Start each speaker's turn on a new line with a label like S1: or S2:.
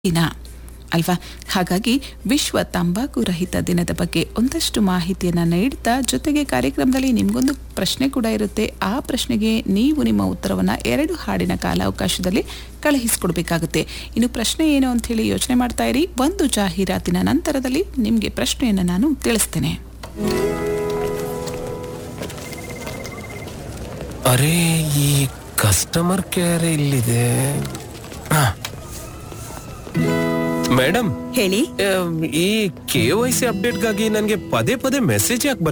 S1: ದಿನ ಅಲ್ವಾ ಹಾಗಾಗಿ ವಿಶ್ವ ತಂಬಾಕು ರಹಿತ ದಿನದ ಬಗ್ಗೆ ಒಂದಷ್ಟು ಮಾಹಿತಿಯನ್ನು ನೀಡ್ತಾ ಜೊತೆಗೆ ಕಾರ್ಯಕ್ರಮದಲ್ಲಿ ನಿಮಗೊಂದು ಪ್ರಶ್ನೆ ಕೂಡ ಇರುತ್ತೆ ಆ ಪ್ರಶ್ನೆಗೆ ನೀವು ನಿಮ್ಮ ಉತ್ತರವನ್ನು ಎರಡು ಹಾಡಿನ ಕಾಲಾವಕಾಶದಲ್ಲಿ ಕಳುಹಿಸಿಕೊಡ್ಬೇಕಾಗುತ್ತೆ ಇನ್ನು ಪ್ರಶ್ನೆ ಏನು ಅಂತ ಹೇಳಿ ಯೋಚನೆ ಮಾಡ್ತಾ ಇರಿ ಒಂದು ಜಾಹೀರಾತಿನ ನಂತರದಲ್ಲಿ ನಿಮಗೆ ಪ್ರಶ್ನೆಯನ್ನು ನಾನು ತಿಳಿಸ್ತೇನೆ
S2: ಅರೆ ಈ ಕಸ್ಟಮರ್ ಕೇರ್ ಇಲ್ಲಿದೆ ಹಾ. ಮೇಡಮ್
S3: ಹೇಳಿ
S2: ಆಮ್, ಈ ಕೆ ವೈ ಸಿ ಅಪ್ಡೇಟ್ಗಾಗಿ ನನಗೆ ಪದೇ ಪದೇ ಮೆಸೇಜ್ ಯಾಕೆ